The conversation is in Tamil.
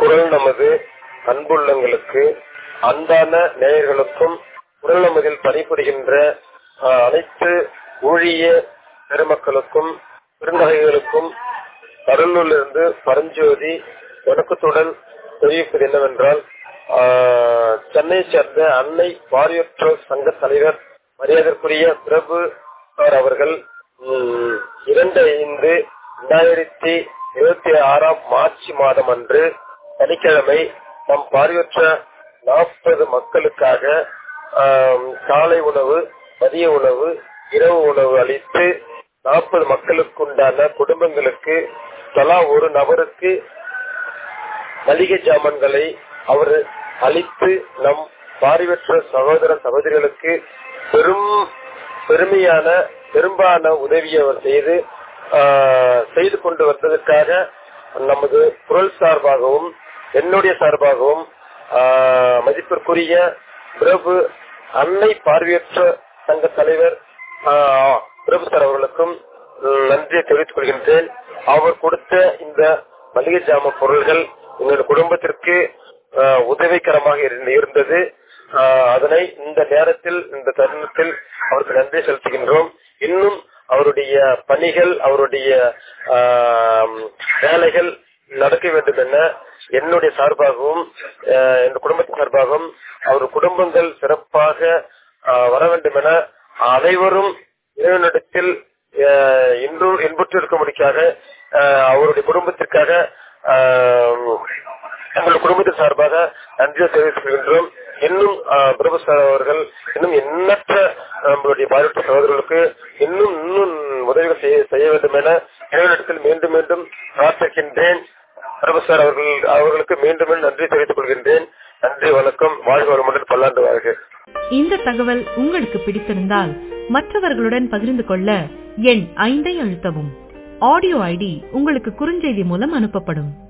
குரல் நமது அன்புள்ளங்களுக்கு அன்பான நேயர்களுக்கும் குரல் நமதில் பணிபுரிகின்ற ஆஹ், அனைத்து ஊழிய பெருமக்களுக்கும் பெருந்தகைகளுக்கும் கடலூரிலிருந்து பரஞ்சோதி வணக்கத்துடன் தெரிவிப்பது என்னவென்றால் ஆஹ், சென்னையை சேர்ந்த அன்னை வாரியற்றோர் சங்க தலைவர் மரியாதைக்குரிய பிரபு சார் அவர்கள் ம், இரண்டு ஐந்து இரண்டாயிரத்தி இருபத்தி ஆறாம் மார்ச் மாதம் அன்று சனிக்கிழமை நம் பார்வையற்ற நாற்பது மக்களுக்காக ஆம், காலை உணவு மதிய உணவு இரவு உணவு அளித்து நாற்பது மக்களுக்குண்டான குடும்பங்களுக்கு தலா ஒரு நபருக்கு மளிகை ஜாமான்களை அவர் அளித்து நம் பார்வையற்ற சகோதர சகோதரிகளுக்கு பெரும் பெருமையான பெரும்பாலான உதவியை அவர் செய்து ஆஹ், செய்து கொண்டு வந்ததற்காக நமது குரல் சார்பாகவும் என்னுடைய சார்பாகவும் ஆஹ், மதிப்பிற்குரிய பிரபு அன்னை பார்வையற்ற சங்க தலைவர் ஆஹ், பிரபு சார் அவர்களுக்கும் உம், நன்றியை தெரிவித்துக் கொள்கின்றேன் அவர் கொடுத்த இந்த மளிகை ஜாம பொருள்கள் எங்களுடைய குடும்பத்திற்கு ஆஹ், உதவிகரமாக இருந்து- இருந்தது ஆஹ், அதனை இந்த நேரத்தில் இந்த தருணத்தில் அவருக்கு நன்றி செலுத்துகின்றோம் இன்னும் அவருடைய பணிகள் அவருடைய ஆஹ், வேலைகள் நடக்க வேண்டும் என என்னுடைய சார்பாகவும் ஆஹ், என் குடும்பத்தின் சார்பாகவும் அவர் குடும்பங்கள் சிறப்பாக ஆஹ், வர வேண்டும் என அனைவரும் இறைவனிடத்தில் ஆஹ், இன்று இன்புற்று இருக்கும்படிக்காக ஆஹ், அவருடைய குடும்பத்திற்காக ஆஹ், எங்கள் குடும்பத்தின் சார்பாக நன்றியை தெரிவித்துக் கொள்கின்றோம் இன்னும் ஆஹ், பிரபு சார் அவர்கள் இன்னும் எண்ணற்ற நம்மளுடைய பாதித்த சகோதரர்களுக்கு இன்னும் இன்னும் உதவிகள் செய்ய செய்ய வேண்டும் என இறைவனிடத்தில் மீண்டும் மீண்டும் பிரார்த்திக்கின்றேன் பிரபு சார் அவர்கள் அவர்களுக்கு மீண்டும் மீண்டும் நன்றி தெரிவித்துக் கொள்கின்றேன் நன்றி வணக்கம் வாழ்க வளமுடன் பல்லாண்டு வாழ்க இந்த தகவல் உங்களுக்கு பிடித்திருந்தால் மற்றவர்களுடன் பகிர்ந்து கொள்ள எண் ஐந்தை அழுத்தவும் ஆடியோ ஐடி உங்களுக்கு குறுஞ்செய்தி மூலம் அனுப்பப்படும்